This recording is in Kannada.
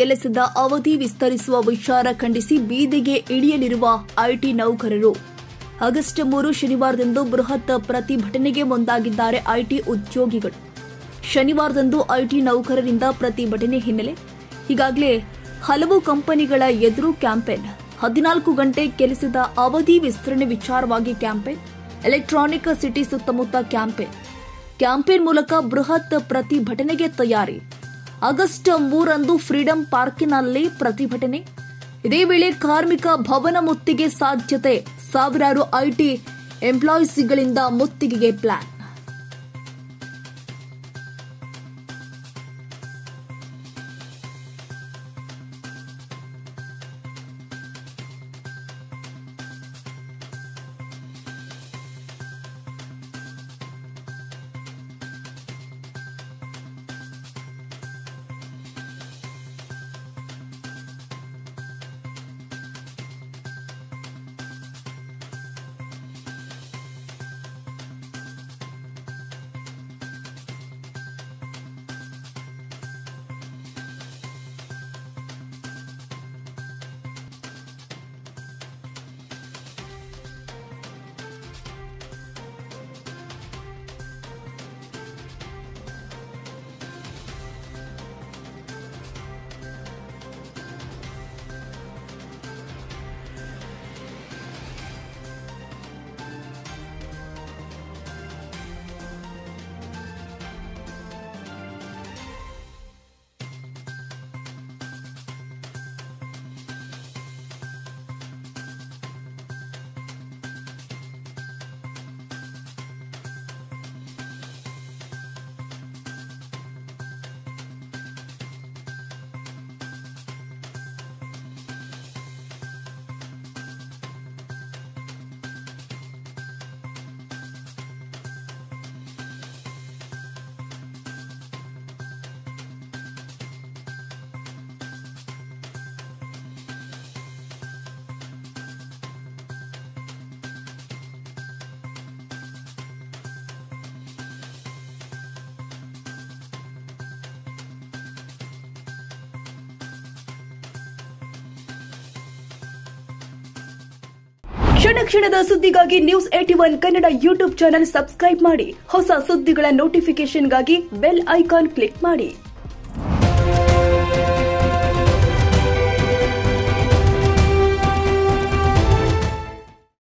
ಕೆಲಸದ ಅವಧಿ ವಿಸ್ತರಿಸುವ ವಿಚಾರ ಖಂಡಿಸಿ ಬೀದಿಗೆ ಇಳಿಯಲಿರುವ ಐಟಿ ನೌಕರರು ಆಗಸ್ಟ್ ಮೂರು ಶನಿವಾರದಂದು ಬೃಹತ್ ಪ್ರತಿಭಟನೆಗೆ ಮುಂದಾಗಿದ್ದಾರೆ ಐಟಿ ಉದ್ಯೋಗಿಗಳು ಶನಿವಾರದಂದು ಐಟಿ ನೌಕರರಿಂದ ಪ್ರತಿಭಟನೆ ಹಿನ್ನೆಲೆ ಈಗಾಗಲೇ ಹಲವು ಕಂಪನಿಗಳ ಎದುರು ಕ್ಯಾಂಪೇನ್ ಹದಿನಾಲ್ಕು ಗಂಟೆ ಕೆಲಸದ ಅವಧಿ ವಿಸ್ತರಣೆ ವಿಚಾರವಾಗಿ ಕ್ಯಾಂಪೇನ್ ಎಲೆಕ್ಟ್ರಾನಿಕ್ ಸಿಟಿ ಸುತ್ತಮುತ್ತ ಕ್ಯಾಂಪೇನ್ ಕ್ಯಾಂಪೇನ್ ಮೂಲಕ ಬೃಹತ್ ಪ್ರತಿಭಟನೆಗೆ ತಯಾರಿ ಆಗಸ್ಟ್ ಮೂರಂದು ಫ್ರೀಡಂ ಪಾರ್ಕಿನಲ್ಲಿ ಪ್ರತಿಭಟನೆ ಇದೇ ವೇಳೆ ಕಾರ್ಮಿಕ ಭವನ ಮುತ್ತಿಗೆ ಸಾಧ್ಯತೆ ಸಾವಿರಾರು ಐಟಿ ಎಂಪ್ಲಾಯೀಸ್ಗಳಿಂದ ಮುತ್ತಿಗೆಗೆ ಪ್ಲಾನ್ ಕ್ಷಣ ಕ್ಷಣದ ಸುದ್ದಿಗಾಗಿ ನ್ಯೂಸ್ ಏಟಿ ಒನ್ ಕನ್ನಡ ಯೂಟ್ಯೂಬ್ ಚಾನೆಲ್ ಸಬ್ಸ್ಕ್ರೈಬ್ ಮಾಡಿ ಹೊಸ ಸುದ್ದಿಗಳ ನೋಟಿಫಿಕೇಶನ್ಗಾಗಿ ಬೆಲ್ ಐಕಾನ್ ಕ್ಲಿಕ್ ಮಾಡಿ